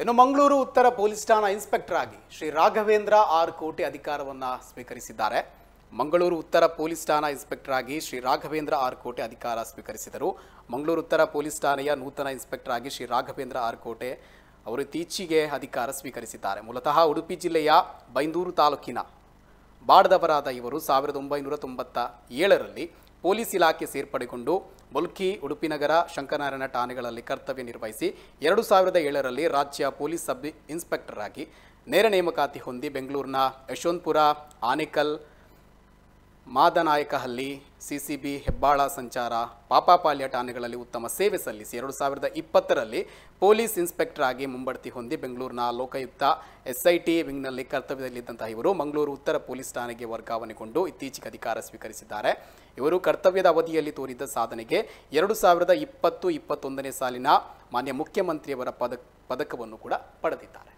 ಇನ್ನು ಮಂಗಳೂರು ಉತ್ತರ ಪೊಲೀಸ್ ಠಾಣಾ ಇನ್ಸ್ಪೆಕ್ಟರ್ ಆಗಿ ಶ್ರೀ ರಾಘವೇಂದ್ರ ಆರ್ ಕೋಟೆ ಅಧಿಕಾರವನ್ನ ಸ್ವೀಕರಿಸಿದ್ದಾರೆ ಮಂಗಳೂರು ಉತ್ತರ ಪೊಲೀಸ್ ಠಾಣಾ ಇನ್ಸ್ಪೆಕ್ಟರ್ ಆಗಿ ಶ್ರೀ ರಾಘವೇಂದ್ರ ಆರ್ ಕೋಟೆ ಅಧಿಕಾರ ಸ್ವೀಕರಿಸಿದರು ಮಂಗಳೂರು ಉತ್ತರ ಪೊಲೀಸ್ ಠಾಣೆಯ ನೂತನ ಇನ್ಸ್ಪೆಕ್ಟರ್ ಆಗಿ ಶ್ರೀ ರಾಘವೇಂದ್ರ ಆರ್ ಕೋಟೆ ಅವರು ಇತ್ತೀಚೆಗೆ ಅಧಿಕಾರ ಸ್ವೀಕರಿಸಿದ್ದಾರೆ ಮೂಲತಃ ಉಡುಪಿ ಜಿಲ್ಲೆಯ ಬೈಂದೂರು ತಾಲೂಕಿನ ಬಾಡ್ದವರಾದ ಇವರು ಸಾವಿರದ ಒಂಬೈನೂರ ತೊಂಬತ್ತ ಏಳರಲ್ಲಿ ಪೊಲೀಸ್ ಇಲಾಖೆ ಸೇರ್ಪಡೆಗೊಂಡು ಮುಲ್ಕಿ ಉಡುಪಿ ನಗರ ಶಂಕರನಾರಾಯಣ ಠಾಣೆಗಳಲ್ಲಿ ಕರ್ತವ್ಯ ನಿರ್ವಹಿಸಿ ಎರಡು ಸಾವಿರದ ಏಳರಲ್ಲಿ ರಾಜ್ಯ ಪೊಲೀಸ್ ಸಬ್ ಇನ್ಸ್ಪೆಕ್ಟರ್ ಆಗಿ ನೇರ ನೇಮಕಾತಿ ಹೊಂದಿ ಬೆಂಗಳೂರಿನ ಯಶವಂತಪುರ ಆನೇಕಲ್ ಮಾದನಾಯಕಹಳ್ಳಿ ಸಿಸಿಬಿ ಹೆಬ್ಬಾಳ ಸಂಚಾರ ಪಾಪಾಪಾಳ್ಯ ಠಾಣೆಗಳಲ್ಲಿ ಉತ್ತಮ ಸೇವೆ ಸಲ್ಲಿಸಿ ಎರಡು ಸಾವಿರದ ಇಪ್ಪತ್ತರಲ್ಲಿ ಪೊಲೀಸ್ ಇನ್ಸ್ಪೆಕ್ಟರ್ ಆಗಿ ಮುಂಬಡ್ತಿ ಹೊಂದಿ ಬೆಂಗಳೂರಿನ ಲೋಕಾಯುಕ್ತ ಎಸ್ಐಟಿ ವಿಂಗ್ನಲ್ಲಿ ಕರ್ತವ್ಯದಲ್ಲಿದ್ದಂತಹ ಇವರು ಮಂಗಳೂರು ಉತ್ತರ ಪೊಲೀಸ್ ಠಾಣೆಗೆ ವರ್ಗಾವಣೆಗೊಂಡು ಇತ್ತೀಚೆಗೆ ಅಧಿಕಾರ ಸ್ವೀಕರಿಸಿದ್ದಾರೆ ಇವರು ಕರ್ತವ್ಯದ ಅವಧಿಯಲ್ಲಿ ತೋರಿದ ಸಾಧನೆಗೆ ಎರಡು ಸಾವಿರದ ಇಪ್ಪತ್ತು ಇಪ್ಪತ್ತೊಂದನೇ ಸಾಲಿನ ಮಾನ್ಯ ಮುಖ್ಯಮಂತ್ರಿಯವರ ಪದಕ ಪದಕವನ್ನು ಕೂಡ ಪಡೆದಿದ್ದಾರೆ